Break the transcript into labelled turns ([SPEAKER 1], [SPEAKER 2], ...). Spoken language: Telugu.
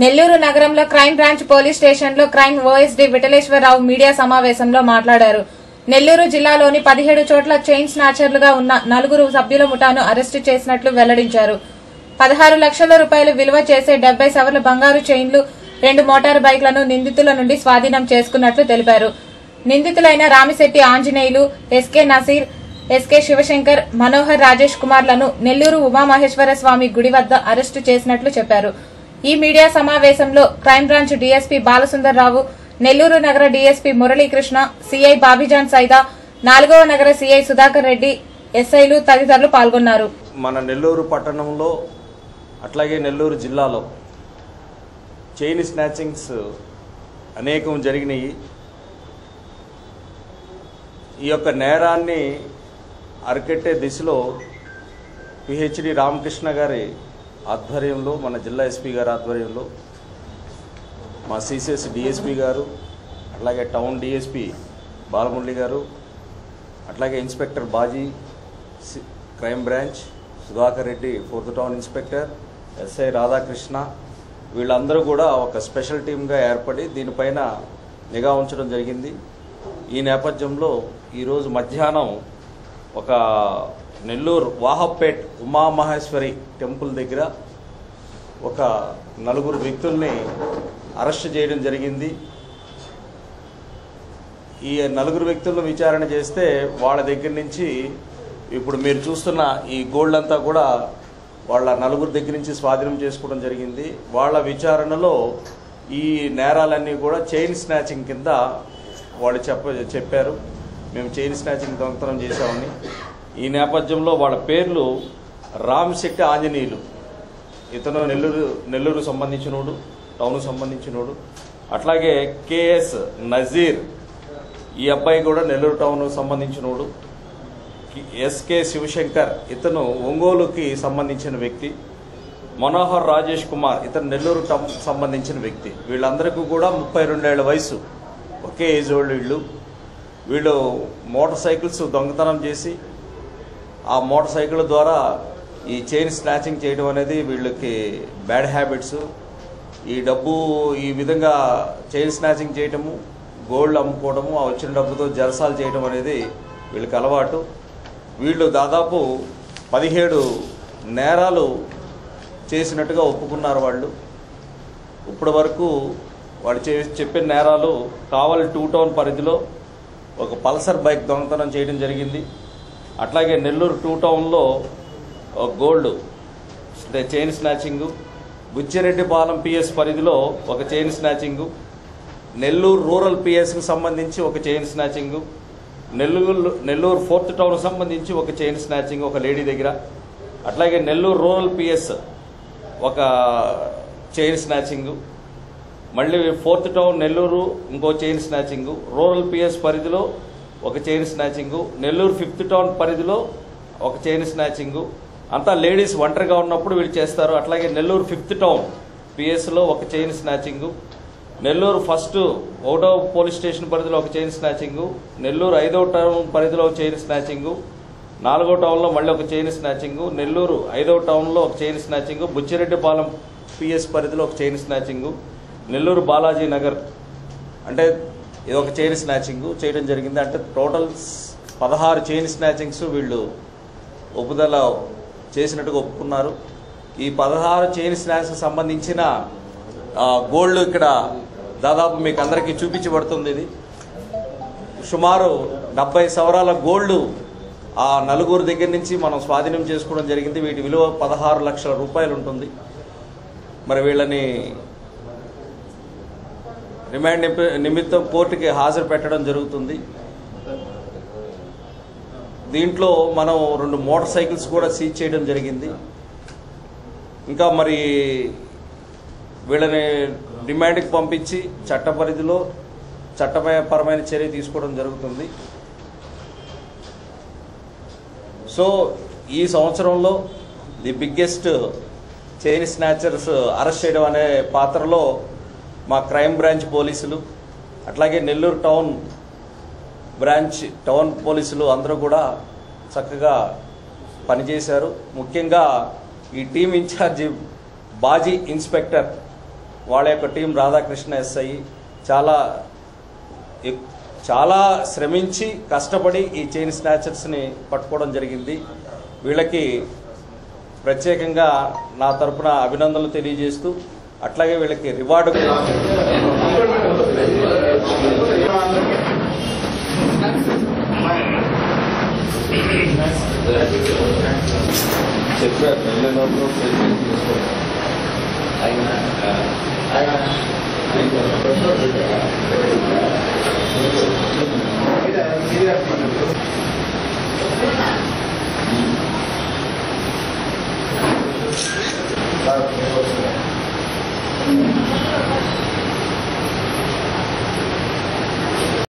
[SPEAKER 1] నెల్లూరు నగరంలో క్రైమ్ బ్రాంచ్ పోలీస్ స్టేషన్లో క్రైమ్ ఓఎస్డీ విఠలేశ్వరరావు మీడియా సమావేశంలో మాట్లాడారు నెల్లూరు జిల్లాలోని పదిహేడు చోట్ల చైన్ స్నాచర్లుగా ఉన్న నలుగురు సభ్యుల ముఠాను అరెస్టు చేసినట్లు వెల్లడించారు పదహారు లక్షల రూపాయలు విలువ చేసే డెబ్బై సవర్ల బంగారు చైన్లు రెండు మోటారు బైక్లను నిందితుల నుండి స్వాధీనం చేసుకున్నట్లు తెలిపారు నిందితులైన రామిశెట్టి ఆంజనేయులు ఎస్కే నసీర్ ఎస్కే శివశంకర్ మనోహర్ రాజేష్ కుమార్లను నెల్లూరు ఉమామహేశ్వర స్వామి గుడి వద్ద అరెస్టు చేసినట్లు చెప్పారు ఈ మీడియా సమావేశంలో crime branch DSP Balasundararao Nellore నగర డీఎస్పీ మురళీకృష్ణ సీఐ బాబిజాన్ సైదా నాలుగవ నగర సీఐ సుధాకర్ రెడ్డి ఎస్ఐలు తదితరులు పాల్గొన్నారు
[SPEAKER 2] మన నెల్లూరు పట్టణంలో అట్లాగే నెల్లూరు జిల్లాలో చైన్ స్నాచింగ్స్ అనేకం జరిగినాయి ఈ యొక్క నేరాన్ని అరికెట్టే దిశలో పిహెచ్డి రామకృష్ణ గారి ఆధ్వర్యంలో మన జిల్లా ఎస్పీ గారి ఆధ్వర్యంలో మా సిసిఎస్ డిఎస్పీ గారు అట్లాగే టౌన్ డిఎస్పీ బాలమురళి గారు అట్లాగే inspector Baji C- crime branch Sudhakar Reddy fourth town inspector SI Radhakrishna వీళ్ళందరూ కూడా ఒక స్పెషల్ టీమ్గా ఏర్పడి దీనిపైన నిఘా ఉంచడం జరిగింది ఈ నేపథ్యంలో ఈరోజు మధ్యాహ్నం ఒక నెల్లూరు వాహప్పేట్ ఉమామహేశ్వరి టెంపుల్ దగ్గర ఒక నలుగురు వ్యక్తుల్ని అరెస్ట్ చేయడం జరిగింది ఈ నలుగురు వ్యక్తులను విచారణ చేస్తే వాళ్ళ దగ్గర నుంచి ఇప్పుడు మీరు చూస్తున్న ఈ గోల్డ్ అంతా కూడా వాళ్ళ నలుగురు దగ్గర నుంచి స్వాధీనం చేసుకోవడం జరిగింది వాళ్ళ విచారణలో ఈ నేరాలన్నీ కూడా చైన్ స్నాచింగ్ కింద వాళ్ళు చెప్ప చెప్పారు మేము చైన్ స్నాచింగ్ దొంగతనం చేశామని ఈ నేపథ్యంలో వాళ్ళ పేర్లు రామశెట్టి ఆంజనేయులు ఇతను నెల్లూరు నెల్లూరు సంబంధించినోడు టౌన్ సంబంధించినోడు అట్లాగే కేఎస్ నజీర్ ఈ అబ్బాయి కూడా నెల్లూరు టౌన్ సంబంధించినోడు ఎస్కే శివశంకర్ ఇతను ఒంగోలుకి సంబంధించిన వ్యక్తి మనోహర్ రాజేష్ కుమార్ ఇతను నెల్లూరు టౌన్ సంబంధించిన వ్యక్తి వీళ్ళందరికీ కూడా ముప్పై రెండేళ్ల వయసు ఒకే ఏజ్ ఓల్డ్ వీళ్ళు వీళ్ళు మోటార్ సైకిల్స్ దొంగతనం చేసి ఆ మోటార్ సైకిల్ ద్వారా ఈ చైన్ స్నాచింగ్ చేయడం అనేది వీళ్ళకి బ్యాడ్ హ్యాబిట్స్ ఈ డబ్బు ఈ విధంగా చైన్ స్నాచింగ్ చేయటము గోల్డ్ అమ్ముకోవడము ఆ వచ్చిన డబ్బుతో జలసాలు చేయడం అనేది వీళ్ళకి అలవాటు వీళ్ళు దాదాపు పదిహేడు నేరాలు చేసినట్టుగా ఒప్పుకున్నారు వాళ్ళు ఇప్పటి వరకు వాడు చే చెప్పిన నేరాలు కావలి టూ టౌన్ పరిధిలో ఒక పల్సర్ బైక్ దొంగతనం చేయడం జరిగింది అట్లాగే నెల్లూరు టూ టౌన్లో ఒక గోల్డ్ అంటే చైన్ స్నాచింగు బుచ్చిరెడ్డిపాలెం పిఎస్ పరిధిలో ఒక చైన్ స్నాచింగు నెల్లూరు రూరల్ పిఎస్కి సంబంధించి ఒక chain snatching Nellore Nellore fourth town సంబంధించి ఒక చైన్ స్నాచింగ్ ఒక లేడీ దగ్గర అట్లాగే నెల్లూరు రూరల్ పిఎస్ ఒక చైన్ స్నాచింగు మళ్ళీ ఫోర్త్ టౌన్ నెల్లూరు ఇంకో చైన్ స్నాచింగు రూరల్ పిఎస్ పరిధిలో ఒక chain snatching Nellore fifth town పరిధిలో ఒక చైన్ స్నాచింగు అంతా లేడీస్ ఒంటరిగా ఉన్నప్పుడు వీళ్ళు చేస్తారు అట్లాగే నెల్లూరు ఫిఫ్త్ టౌన్ పిఎస్లో ఒక చైన్ స్నాచింగు నెల్లూరు ఫస్ట్ ఒకటో పోలీస్ స్టేషన్ పరిధిలో ఒక చైన్ స్నాచింగు నెల్లూరు ఐదో టౌన్ పరిధిలో ఒక చైన్ స్నాచింగు నాలుగో టౌన్లో మళ్ళీ ఒక చైన్ స్నాచింగు నెల్లూరు ఐదో టౌన్లో ఒక చైన్ స్నాచింగు బుచ్చిరెడ్డిపాలెం పిఎస్ పరిధిలో ఒక చైన్ స్నాచింగు నెల్లూరు బాలాజీ నగర్ అంటే ఇది ఒక చైన్ స్నాచింగ్ చేయడం జరిగింది అంటే టోటల్ పదహారు చైన్ స్నాచింగ్స్ వీళ్ళు ఒప్పుదల చేసినట్టుగా ఒప్పుకున్నారు ఈ పదహారు చైన్ స్నాచింగ్ సంబంధించిన ఆ, గోల్డ్ ఇక్కడ దాదాపు మీకు అందరికీ చూపించబడుతుంది ఇది సుమారు డెబ్బై సవరాల గోల్డ్ ఆ నలుగురు దగ్గర నుంచి మనం స్వాధీనం చేసుకోవడం జరిగింది వీటి విలువ పదహారు లక్షల రూపాయలు ఉంటుంది మరి వీళ్ళని రిమాండ్ నిప- నిమిత్తం కోర్టుకి హాజరు పెట్టడం జరుగుతుంది దీంట్లో మనం రెండు మోటార్ సైకిల్స్ కూడా సీజ్ చేయడం జరిగింది ఇంకా మరి వీళ్ళని రిమాండ్కి పంపించి చట్ట పరిధిలో చట్టపరమైన చర్య తీసుకోవడం జరుగుతుంది సో ఈ సంవత్సరంలో the biggest chain snatchers arrest చేయడం అనే పాత్రలో మా క్రైమ్ బ్రాంచ్ పోలీసులు అట్లాగే నెల్లూరు టౌన్ బ్రాంచ్ టౌన్ పోలీసులు అందరూ కూడా చక్కగా పనిచేశారు ముఖ్యంగా ఈ టీం ఇన్ఛార్జి బాజీ ఇన్స్పెక్టర్ వాళ్ళ యొక్క టీం రాధాకృష్ణ ఎస్ఐ చాలా ఎక్- చాలా శ్రమించి కష్టపడి ఈ చైన్ స్నాచర్స్ని పట్టుకోవడం జరిగింది వీళ్ళకి ప్రత్యేకంగా నా తరపున అభినందనలు తెలియజేస్తూ అట్లాగే వీళ్ళకి రివార్డు
[SPEAKER 3] చెప్పారు వెళ్ళేటప్పుడు పెళ్లి చేసుకోండి ఆయన